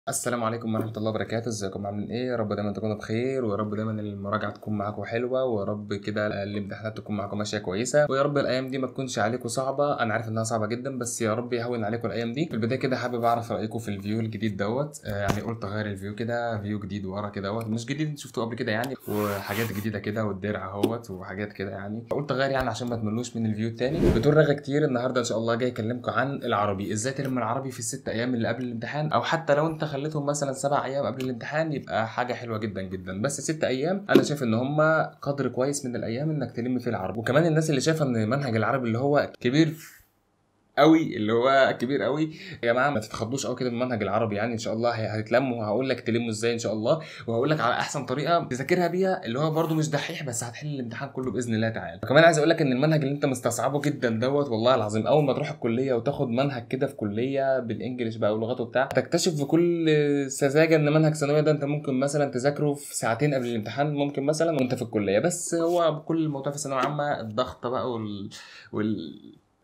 السلام عليكم ورحمة الله وبركاته، ازيكم عاملين ايه؟ يا رب دايما تكونوا بخير ويا رب دايما المراجعة تكون معاكم حلوة ويا رب كده الامتحانات تكون معاكم ماشية كويسة ويا رب الأيام دي ما تكونش عليكم صعبة، أنا عارف إنها صعبة جدا بس يا رب يهون عليكم الأيام دي، في البداية كده حابب أعرف رأيكم في الفيو الجديد دوت، آه يعني قلت أغير الفيو كده فيو جديد ورا كده اهوت مش جديد شفتوه قبل كده يعني وحاجات جديدة كده والدرع اهوت وحاجات كده يعني، قلت أغير يعني عشان ما تملوش من الفيو التاني، بدون رغي كتير النهاردة إن شاء الله جاي أكلمكم عن العربي، إزاي تلم العربي في الست أيام اللي قبل الامتحان أو حتى لو أنت خليتهم مثلا سبع ايام قبل الامتحان يبقى حاجه حلوه جدا جدا بس ست ايام انا شايف ان هم قدر كويس من الايام انك تلم فيه العربي وكمان الناس اللي شايفه ان منهج العربي اللي هو كبير قوي اللي هو كبير قوي يا جماعه ما تتخضوش قوي كده من المنهج العربي يعني ان شاء الله هتتلموا وهقول لك تلموا ازاي ان شاء الله وهقول لك على احسن طريقه تذاكرها بيها اللي هو برده مش دحيح بس هتحل الامتحان كله باذن الله تعالى وكمان عايز اقول لك ان المنهج اللي انت مستصعبه جدا دوت والله العظيم اول ما تروح الكليه وتاخد منهج كده في كليه بالانجلش بقى ولغات وبتاع تكتشف بكل سذاجه ان منهج ثانويه ده انت ممكن مثلا تذاكره في ساعتين قبل الامتحان ممكن مثلا وانت في الكليه بس هو بكل الموضوع في الثانويه العامه الضغط بقى وال, وال...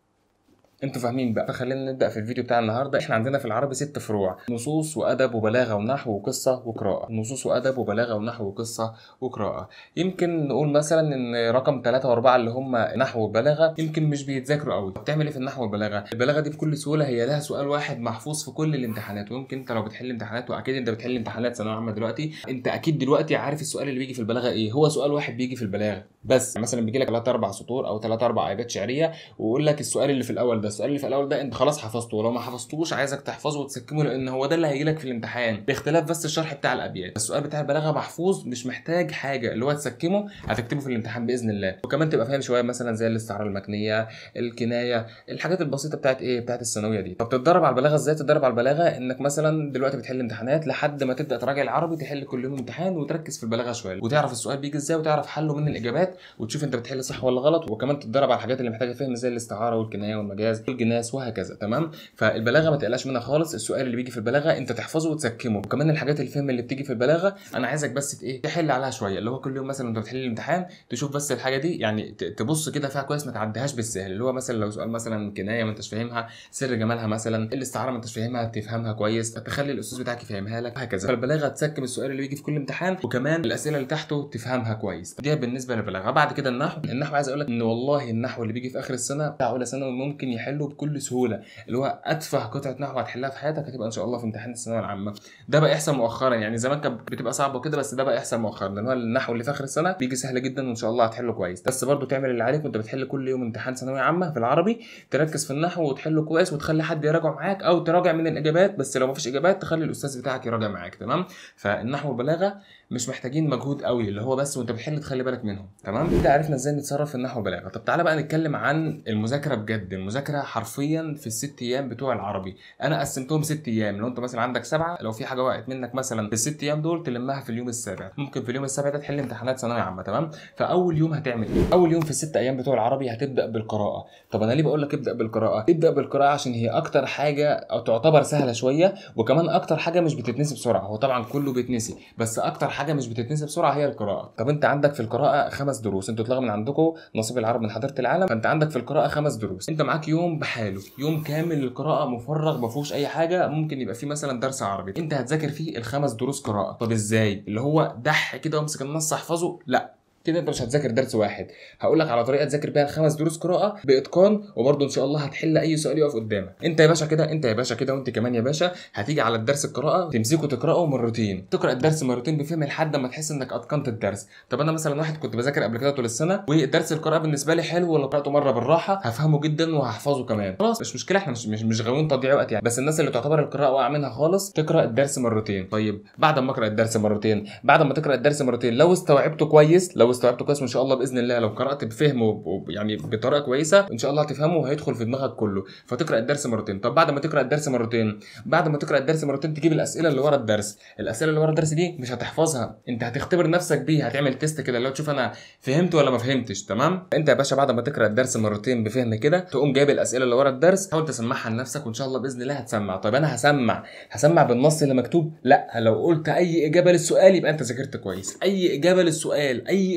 انتوا فاهمين بقى فخلينا نبدا في الفيديو بتاع النهارده احنا عندنا في العربي ست فروع نصوص وادب وبلاغه ونحو وقصه وقراءه نصوص وادب وبلاغه ونحو وقصه وقراءه يمكن نقول مثلا ان رقم ثلاثة وأربعة اللي هم نحو وبلاغه يمكن مش بيتذاكروا قوي بتعمل ايه في النحو والبلاغه البلاغه دي بكل سهوله هي لها سؤال واحد محفوظ في كل الامتحانات ويمكن انت لو بتحل امتحانات واكيد انت بتحل امتحانات ثانويه عامه دلوقتي انت اكيد دلوقتي عارف السؤال اللي بيجي في البلاغه ايه هو سؤال واحد بيجي في البلاغه بس مثلا بيجي لك ثلاث اربع سطور او ثلاث اربع ابيات شعريه ويقول لك السؤال اللي في الاول ده السؤال اللي في الاول ده انت خلاص حفظته ولو ما حفظتوش عايزك تحفظه وتسكمه لان هو ده اللي هيجي لك في الامتحان باختلاف بس الشرح بتاع الابيات السؤال بتاع البلاغه محفوظ مش محتاج حاجه اللي هو تسكمه هتكتبه في الامتحان باذن الله وكمان تبقى فاهم شويه مثلا زي الاستعاره المكنيه الكنايه الحاجات البسيطه بتاعت ايه بتاعت الثانويه دي طب تتدرب على البلاغه ازاي تتدرب على البلاغه انك مثلا دلوقتي بتحل امتحانات لحد ما تبدا تراجع العربي تحل كل يوم امتحان وتركز في البلاغه شويه وتعرف السؤال بيجي ازاي وتعرف حله من الاجابات وتشوف انت بتحل صح ولا غلط وكمان تتدرب على الحاجات اللي محتاجه فهم زي الاستعاره والكنايه والمجاز والجناس وهكذا تمام فالبلاغه ما تقلقش منها خالص السؤال اللي بيجي في البلاغه انت تحفظه وتسكمه وكمان الحاجات الفهم اللي بتيجي في البلاغه انا عايزك بس ايه تحل عليها شويه اللي هو كل يوم مثلا انت بتحل الامتحان تشوف بس الحاجه دي يعني تبص كده فيها كويس ما تعديهاش بالسهل اللي هو مثلا لو سؤال مثلا كنايه ما انتش فاهمها سر جمالها مثلا الاستعاره ما انتش فاهمها تفهمها كويس تخلي الاستاذ بتاعك يفهمها لك وهكذا فالبلاغه تسكم السؤال اللي بيجي في كل امتحان وكمان الاسئله اللي تحته تفهمها كويس دي بالنسبه للبلاغه بعد كده النحو النحو عايز اقول لك ان والله النحو اللي بيجي في اخر السنه بتاع اولى ثانوي ممكن يحله بكل سهوله اللي هو اتفه قطعه نحو هتحلها في حياتك هتبقى ان شاء الله في امتحان الثانويه العامه ده بقى يحصل مؤخرا يعني زمان كانت بتبقى صعبه وكده بس ده بقى يحصل مؤخرا لان هو النحو اللي في اخر السنه بيجي سهل جدا وان شاء الله هتحله كويس بس برضو تعمل اللي عليك وانت بتحل كل يوم امتحان ثانويه عامه في العربي تركز في النحو وتحله كويس وتخلي حد يراجع معاك او تراجع من الاجابات بس لو مفيش اجابات تخلي الاستاذ بتاعك يراجع معاك تمام فالنحو والبلاغه مش محتاجين مجهود قوي اللي هو بس وانت بتحل تخلي بالك منهم تمام كده عرفنا ازاي نتصرف في النحو والبلاغه طب تعالى بقى نتكلم عن المذاكره بجد المذاكره حرفيا في الست ايام بتوع العربي انا قسمتهم ست ايام لو انت مثلا عندك سبعه لو في حاجه وقعت منك مثلا في الست ايام دول تلمها في اليوم السابع ممكن في اليوم السابع ده تحل امتحانات ثانويه عامه تمام فاول يوم هتعمل ايه اول يوم في الست ايام بتوع العربي هتبدا بالقراءه طب انا ليه بقول لك ابدا بالقراءه ابدا بالقراءه عشان هي اكتر حاجه او تعتبر سهله شويه وكمان اكتر حاجه مش بتتنسي بسرعه هو طبعا كله بيتنسي بس اكتر حاجه مش بتتنسي بسرعه هي القراءه طب انت عندك في القراءه خمس دروس انتوا اتلغى من عندكم نصيب العرب من حضاره العالم فانت عندك في القراءه خمس دروس انت معاك يوم بحاله يوم كامل للقراءه مفرغ ما فيهوش اي حاجه ممكن يبقى فيه مثلا درس عربي انت هتذاكر فيه الخمس دروس قراءه طب ازاي اللي هو دح كده وامسك النص احفظه لا كده انت مش هتذاكر درس واحد هقول لك على طريقه تذاكر بيها الخمس دروس قراءه باتقان وبرده ان شاء الله هتحل اي سؤال يقف قدامك انت يا باشا كده انت يا باشا كده وانت كمان يا باشا هتيجي على الدرس القراءه تمسكه تقراه مرتين تقرا الدرس مرتين بفهم لحد ما تحس انك اتقنت الدرس طب انا مثلا واحد كنت بذاكر قبل كده طول السنه ودرس القراءه بالنسبه لي حلو ولو قراته مره بالراحه هفهمه جدا وهحفظه كمان خلاص مش مشكله احنا مش مش, مش غاويين تضييع وقت يعني بس الناس اللي تعتبر القراءه واقع منها خالص تقرا الدرس مرتين طيب بعد ما اقرا الدرس مرتين بعد ما تقرا الدرس مرتين لو استوعبته كويس لو استوعبته كويس ان شاء الله باذن الله لو قرات بفهم يعني بطريقه كويسه ان شاء الله هتفهمه وهيدخل في دماغك كله فتقرا الدرس مرتين طب بعد ما تقرا الدرس مرتين بعد ما تقرا الدرس مرتين تجيب الاسئله اللي ورا الدرس الاسئله اللي ورا الدرس دي مش هتحفظها انت هتختبر نفسك بيها هتعمل تيست كده لو تشوف انا فهمت ولا ما فهمتش تمام انت يا باشا بعد ما تقرا الدرس مرتين بفهم كده تقوم جايب الاسئله اللي ورا الدرس حاول تسمعها لنفسك وان شاء الله باذن الله هتسمع طب انا هسمع هسمع بالنص اللي مكتوب لا لو قلت اي اجابه للسؤال يبقى انت ذاكرت كويس اي اجابه للسؤال اي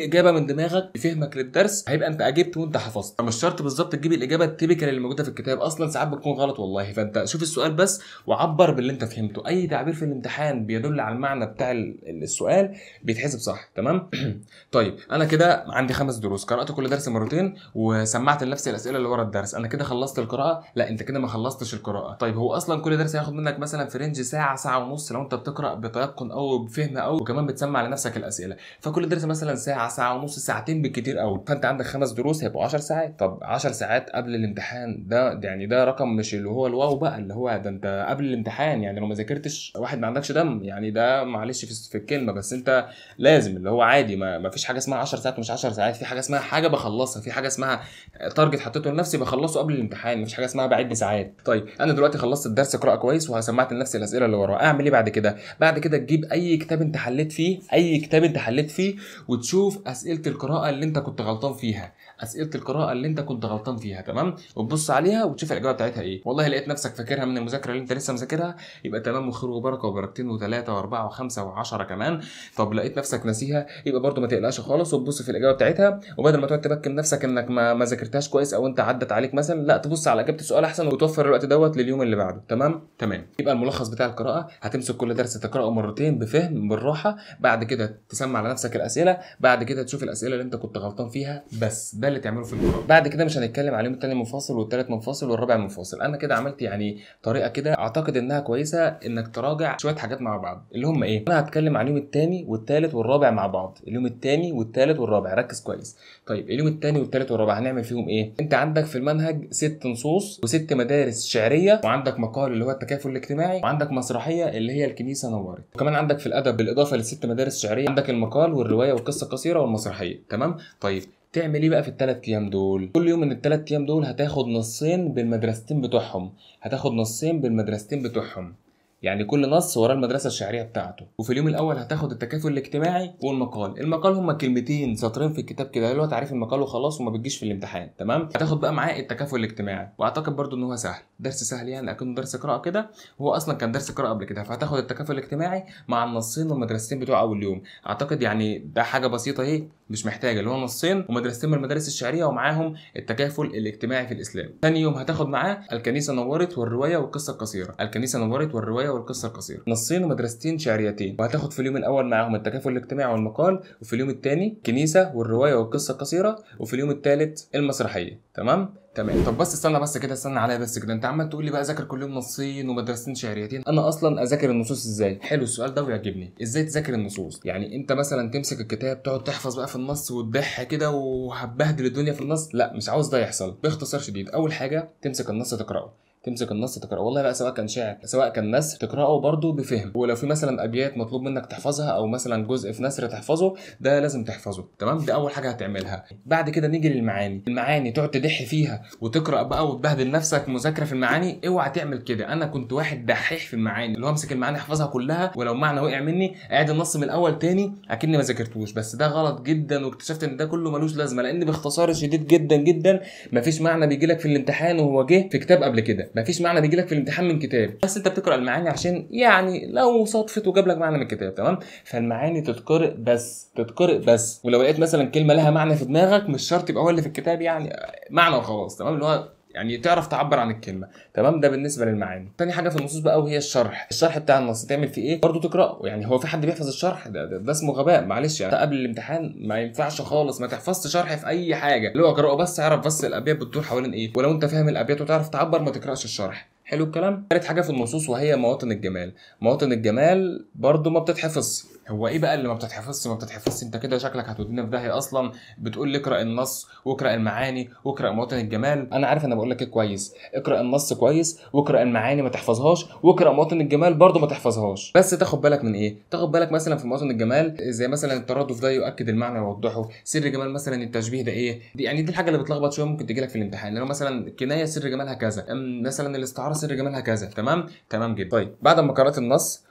اي اجابه من دماغك بفهمك للدرس هيبقى انت اجبت وانت حفظت مش شرط بالظبط تجيب الاجابه التيبيكال اللي موجوده في الكتاب اصلا ساعات بتكون غلط والله فانت شوف السؤال بس وعبر باللي انت فهمته اي تعبير في الامتحان بيدل على المعنى بتاع ال- السؤال بيتحسب صح تمام طيب انا كده عندي خمس دروس قرات كل درس مرتين وسمعت لنفسي الاسئله اللي ورا الدرس انا كده خلصت القراءه لا انت كده ما خلصتش القراءه طيب هو اصلا كل درس هياخد منك مثلا في رينج ساعه ساعه ونص لو انت بتقرا بتيقن او بفهم او وكمان بتسمع لنفسك الاسئله فكل درس مثلا ساعه ساعه ونص ساعتين بالكتير قوي فانت عندك خمس دروس هيبقوا 10 ساعات طب 10 ساعات قبل الامتحان ده ده يعني ده رقم مش اللي هو الواو بقى اللي هو ده انت قبل الامتحان يعني لو ما ذاكرتش واحد ما عندكش دم يعني ده معلش في, في الكلمه بس انت لازم اللي هو عادي ما, ما فيش حاجه اسمها 10 ساعات ومش 10 ساعات في حاجه اسمها حاجه بخلصها في حاجه اسمها تارجت حطيته لنفسي بخلصه قبل الامتحان مفيش حاجه اسمها بعد ساعات طيب انا دلوقتي خلصت الدرس قراءه كويس وسمعت لنفسي الاسئله اللي وراه اعمل ايه بعد كده بعد كده تجيب اي كتاب انت حليت فيه اي كتاب انت حليت فيه وتشوف اسئله القراءه اللي انت كنت غلطان فيها اسئله القراءه اللي انت كنت غلطان فيها تمام وتبص عليها وتشوف الاجابه بتاعتها ايه والله لقيت نفسك فاكرها من المذاكره اللي انت لسه مذاكرها يبقى تمام وخير وبركه وبركتين وثلاثه واربعه وخمسه وعشره كمان طب لقيت نفسك ناسيها يبقى برضو ما تقلقش خالص وتبص في الاجابه بتاعتها وبدل ما تقعد تبكم نفسك انك ما, ما ذاكرتهاش كويس او انت عدت عليك مثلا لا تبص على اجابه السؤال احسن وتوفر الوقت دوت لليوم اللي بعده تمام تمام يبقى الملخص بتاع القراءه هتمسك كل درس تقراه مرتين بفهم بالراحه بعد كده تسمع على نفسك الاسئله بعد كده تشوف الاسئله اللي انت كنت غلطان فيها بس ده اللي تعمله في القراءه بعد كده مش هنتكلم عليهم التاني منفصل والتالت منفصل والرابع منفصل انا كده عملت يعني طريقه كده اعتقد انها كويسه انك تراجع شويه حاجات مع بعض اللي هم ايه انا هتكلم عن اليوم التاني والتالت والرابع مع بعض اليوم التاني والتالت والرابع ركز كويس طيب اليوم التاني والتالت والرابع هنعمل فيهم ايه انت عندك في المنهج ست نصوص وست مدارس شعريه وعندك مقال اللي هو التكافل الاجتماعي وعندك مسرحيه اللي هي الكنيسه نورت وكمان عندك في الادب بالاضافه للست مدارس شعريه عندك المقال والروايه والقصه القصيره والمسرحيه تمام طيب تعمل ايه بقى في الثلاث ايام دول كل يوم من الثلاث ايام دول هتاخد نصين بالمدرستين بتوعهم هتاخد نصين بالمدرستين بتوعهم يعني كل نص وراه المدرسه الشعريه بتاعته وفي اليوم الاول هتاخد التكافل الاجتماعي والمقال المقال هما كلمتين سطرين في الكتاب كده اللي هو تعريف المقال وخلاص وما بتجيش في الامتحان تمام هتاخد بقى معاه التكافل الاجتماعي واعتقد برضو ان هو سهل درس سهل يعني اكنه درس قراءه كده وهو اصلا كان درس قراءه قبل كده فهتاخد التكافل الاجتماعي مع النصين والمدرستين بتوع اول يوم اعتقد يعني ده حاجه بسيطه اهي مش محتاجه اللي هو نصين ومدرستين من المدارس الشعريه ومعاهم التكافل الاجتماعي في الاسلام ثاني يوم هتاخد معاه الكنيسه نورت والروايه والقصه القصيره الكنيسه نورت والروايه والقصه القصيره نصين ومدرستين شعريتين وهتاخد في اليوم الاول معاهم التكافل الاجتماعي والمقال وفي اليوم الثاني كنيسه والروايه والقصه القصيره وفي اليوم الثالث المسرحيه تمام تمام طب بس استنى بس كده استنى عليا بس كده انت عمال تقول لي بقى ذاكر كل يوم نصين ومدرستين شعريتين انا اصلا اذاكر النصوص ازاي حلو السؤال ده ويعجبني ازاي تذاكر النصوص يعني انت مثلا تمسك الكتاب تقعد تحفظ بقى في النص وتضح كده وهتبهدل الدنيا في النص لا مش عاوز ده يحصل باختصار شديد اول حاجه تمسك النص تقراه تمسك النص تقراه والله بقى سواء كان شعر سواء كان نثر تقراه برضه بفهم ولو في مثلا ابيات مطلوب منك تحفظها او مثلا جزء في نثر تحفظه ده لازم تحفظه تمام دي اول حاجه هتعملها بعد كده نيجي للمعاني المعاني تقعد تدح فيها وتقرا بقى وتبهدل نفسك مذاكره في المعاني اوعى تعمل كده انا كنت واحد دحيح في المعاني اللي هو امسك المعاني احفظها كلها ولو معنى وقع مني اعيد النص من الاول تاني اكني ما ذاكرتوش بس ده غلط جدا واكتشفت ان ده كله ملوش لازمه لان باختصار شديد جدا جدا مفيش معنى بيجي لك في الامتحان وهو جه في كتاب قبل كده مفيش معنى بيجي لك في الامتحان من كتاب بس انت بتقرا المعاني عشان يعني لو صدفت وجاب لك معنى من الكتاب تمام فالمعاني تتقرأ بس تتقرأ بس ولو لقيت مثلا كلمه لها معنى في دماغك مش شرط يبقى هو اللي في الكتاب يعني معنى وخلاص تمام اللي هو يعني تعرف تعبر عن الكلمه تمام ده بالنسبه للمعاني تاني حاجه في النصوص بقى وهي الشرح الشرح بتاع النص تعمل فيه ايه برضه تقراه يعني هو في حد بيحفظ الشرح ده, ده, ده اسمه غباء معلش يعني قبل الامتحان ما ينفعش خالص ما تحفظش شرح في اي حاجه اللي هو اقراه بس اعرف بس الابيات بتدور حوالين ايه ولو انت فاهم الابيات وتعرف تعبر ما تقراش الشرح حلو الكلام ثالث حاجه في النصوص وهي مواطن الجمال مواطن الجمال برضو ما بتتحفظ هو ايه بقى اللي ما بتتحفظش ما بتتحفظش انت كده شكلك هتودينا في داهيه اصلا بتقول لي اقرا النص واقرا المعاني واقرا مواطن الجمال انا عارف انا بقول لك ايه كويس اقرا النص كويس واقرا المعاني ما تحفظهاش واقرا مواطن الجمال برضو ما تحفظهاش بس تاخد بالك من ايه تاخد بالك مثلا في مواطن الجمال زي مثلا الترادف ده يؤكد المعنى ويوضحه سر جمال مثلا التشبيه ده ايه دي يعني دي الحاجه اللي بتلخبط شويه ممكن تجي لك في الامتحان لو مثلا كنايه سر جمالها كذا مثلا الاستعاره سر جمالها كذا تمام تمام جدا طيب بعد ما قرات النص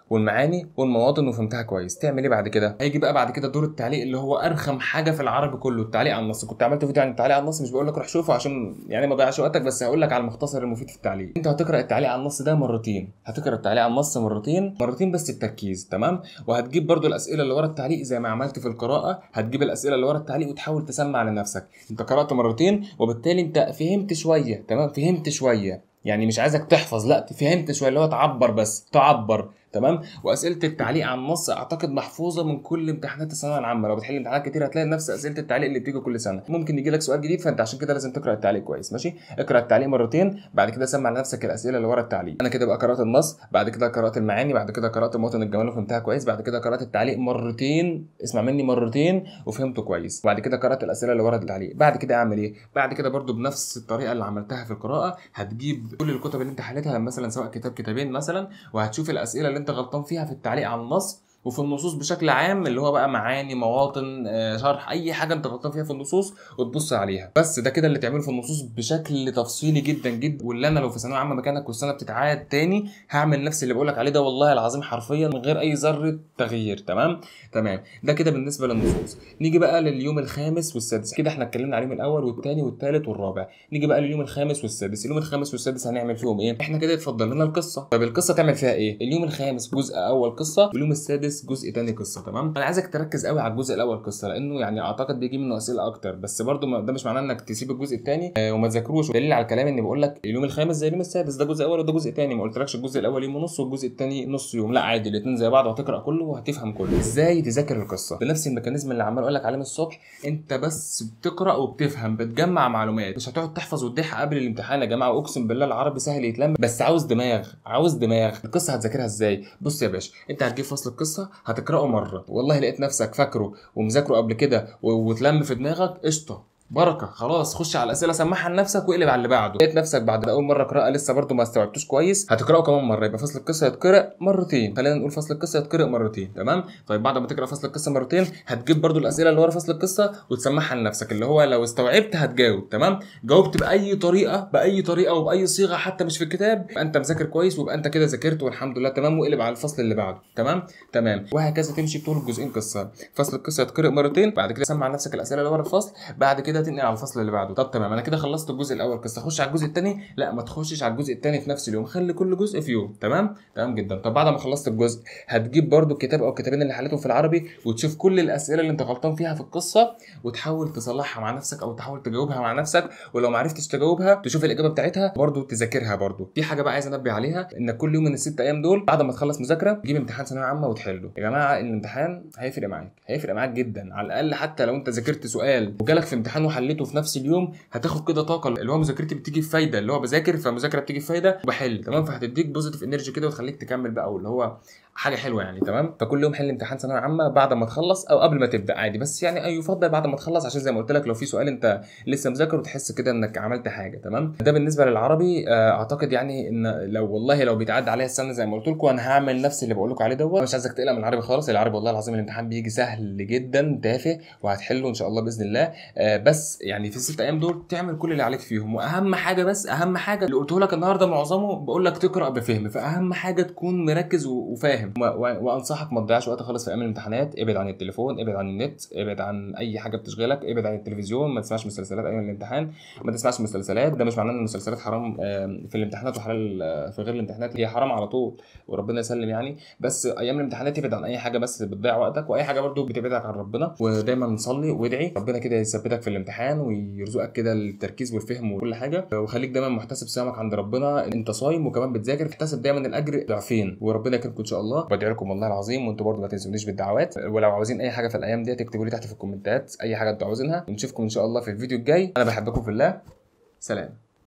والمعاني والمواطن وفهمتها كويس تعمل ايه بعد كده هيجي بقى بعد كده دور التعليق اللي هو ارخم حاجه في العربي كله التعليق على النص كنت عملت فيديو عن التعليق على النص مش بقول لك روح شوفه عشان يعني ما تضيعش وقتك بس هقول لك على المختصر المفيد في التعليق انت هتقرا التعليق على النص ده مرتين هتقرا التعليق على النص مرتين مرتين بس بتركيز تمام وهتجيب برضو الاسئله اللي ورا التعليق زي ما عملت في القراءه هتجيب الاسئله اللي ورا التعليق وتحاول تسمع لنفسك انت قرات مرتين وبالتالي انت فهمت شويه تمام فهمت شويه يعني مش عايزك تحفظ لا فهمت شويه اللي هو تعبر بس تعبر تمام واسئله التعليق على النص اعتقد محفوظه من كل امتحانات الثانويه العامه لو بتحل امتحانات كتير هتلاقي نفس اسئله التعليق اللي بتيجي كل سنه ممكن يجي لك سؤال جديد فانت عشان كده لازم تقرا التعليق كويس ماشي اقرا التعليق مرتين بعد كده سمع لنفسك الاسئله اللي ورا التعليق انا كده بقى قرات النص بعد كده قرات المعاني بعد كده قرات مواطن الجمال وفهمتها كويس بعد كده قرات التعليق مرتين اسمع مني مرتين وفهمته كويس بعد كده قرات الاسئله اللي ورا التعليق بعد كده اعمل ايه بعد كده برضو بنفس الطريقه اللي عملتها في القراءه هتجيب كل الكتب اللي انت حليتها مثلا سواء كتاب كتابين مثلا وهتشوف الاسئله اللي انت غلطان فيها في التعليق على النص وفي النصوص بشكل عام اللي هو بقى معاني مواطن آه، شرح اي حاجه انت غلطان فيها في النصوص وتبص عليها بس ده كده اللي تعمله في النصوص بشكل تفصيلي جدا جدا واللي انا لو في ثانويه عامه مكانك والسنه بتتعاد تاني هعمل نفس اللي بقولك عليه ده والله العظيم حرفيا من غير اي ذره تغيير تمام تمام ده كده بالنسبه للنصوص نيجي بقى لليوم الخامس والسادس كده احنا اتكلمنا عليهم الاول والثاني والثالث والرابع نيجي بقى لليوم الخامس والسادس اليوم الخامس والسادس هنعمل فيهم ايه احنا كده اتفضل لنا القصه طب القصه تعمل فيها ايه اليوم الخامس جزء اول قصه واليوم السادس جزء ثاني قصه تمام انا عايزك تركز قوي على الجزء الاول قصه لانه يعني اعتقد بيجي منه اسئله اكتر بس برضو ما ده مش معناه انك تسيب الجزء الثاني آه وما تذاكروش دليل على الكلام اني بقول لك اليوم الخامس زي اليوم السادس ده جزء اول وده جزء ثاني ما قلتلكش الجزء الاول يوم ونص والجزء الثاني نص يوم لا عادي الاثنين زي بعض وهتقرا كله وهتفهم كله ازاي تذاكر القصه بنفس الميكانيزم اللي عمال اقول لك عليه من الصبح انت بس بتقرا وبتفهم بتجمع معلومات مش هتقعد تحفظ وتضيع قبل الامتحان يا جماعه اقسم بالله العربي سهل يتلم بس عاوز دماغ عاوز دماغ القصه هتذاكرها ازاي بص يا باشا انت هتجيب فصل القصه هتقراه مره والله لقيت نفسك فاكره ومذاكره قبل كده و- وتلم في دماغك قشطه بركه خلاص خش على الاسئله سمعها لنفسك واقلب على اللي بعده لقيت نفسك بعد اول مره قراءه لسه برضو ما استوعبتوش كويس هتقراه كمان مره يبقى فصل القصه يتقرا مرتين خلينا نقول فصل القصه يتقرا مرتين تمام طيب بعد ما تقرا فصل القصه مرتين هتجيب برضو الاسئله اللي ورا فصل القصه وتسمعها لنفسك اللي هو لو استوعبت هتجاوب تمام جاوبت باي طريقه باي طريقه وباي صيغه حتى مش في الكتاب يبقى انت مذاكر كويس ويبقى انت كده ذاكرت والحمد لله تمام واقلب على الفصل اللي بعده تمام تمام وهكذا تمشي بطول الجزئين قصه فصل القصه يتقرا مرتين بعد كده سمع نفسك الاسئله اللي ورا الفصل بعد كده تنقل على الفصل اللي بعده طب تمام انا كده خلصت الجزء الاول قصه اخش على الجزء الثاني لا ما تخشش على الجزء الثاني في نفس اليوم خلي كل جزء في يوم تمام تمام جدا طب بعد ما خلصت الجزء هتجيب برضو الكتاب او الكتابين اللي حليتهم في العربي وتشوف كل الاسئله اللي انت غلطان فيها في القصه وتحاول تصلحها مع نفسك او تحاول تجاوبها مع نفسك ولو ما عرفتش تجاوبها تشوف الاجابه بتاعتها برضو تذاكرها برضو في حاجه بقى عايز انبه عليها ان كل يوم من الست ايام دول بعد ما تخلص مذاكره تجيب امتحان ثانويه عامه وتحله يا جماعه الامتحان هيفرق معاك هيفرق معاك جدا على الاقل حتى لو انت ذاكرت سؤال وجالك في امتحان وحليته في نفس اليوم هتاخد كده طاقه اللي هو مذاكرتي بتيجي بفايده اللي هو بذاكر فمذاكره بتيجي بفايده وبحل تمام فهتديك بوزيتيف انرجي كده وتخليك تكمل بقى واللي هو حاجه حلوه يعني تمام فكل يوم حل امتحان ثانويه عامه بعد ما تخلص او قبل ما تبدا عادي بس يعني أي يفضل بعد ما تخلص عشان زي ما قلت لك لو في سؤال انت لسه مذاكره وتحس كده انك عملت حاجه تمام ده بالنسبه للعربي آه، اعتقد يعني ان لو والله لو بيتعدى عليا السنه زي ما قلت لكم انا هعمل نفس اللي بقول لكم عليه دوت مش عايزك تقلق من العربي خالص العربي والله العظيم الامتحان بيجي سهل جدا تافه وهتحله ان شاء الله باذن الله آه، بس يعني في الست ايام دول تعمل كل اللي عليك فيهم واهم حاجه بس اهم حاجه اللي قلته لك النهارده معظمه بقول لك تقرا بفهم فاهم حاجه تكون مركز و- وفاهم و- و- وانصحك ما تضيعش وقت خالص في ايام الامتحانات ابعد عن التليفون ابعد عن النت ابعد عن اي حاجه بتشغلك ابعد عن التلفزيون ما تسمعش مسلسلات ايام الامتحان ما تسمعش مسلسلات ده مش معناه ان المسلسلات حرام آم، في الامتحانات وحلال آه، في غير الامتحانات هي حرام على طول وربنا يسلم يعني بس ايام الامتحانات ابعد عن اي حاجه بس بتضيع وقتك واي حاجه برضو بتبعدك عن ربنا ودايما صلي وادعي ربنا كده يثبتك في الامتحان ويرزقك كده التركيز والفهم وكل حاجه وخليك دايما محتسب صيامك عند ربنا انت صايم وكمان بتذاكر احتسب دايما الاجر ضعفين وربنا يكرمكم ان شاء الله بدعي لكم والله العظيم وانتوا برضو ما تنسونيش بالدعوات ولو عاوزين اي حاجه في الايام دي تكتبوا لي تحت في الكومنتات اي حاجه انتوا عاوزينها ونشوفكم ان شاء الله في الفيديو الجاي انا بحبكم في الله سلام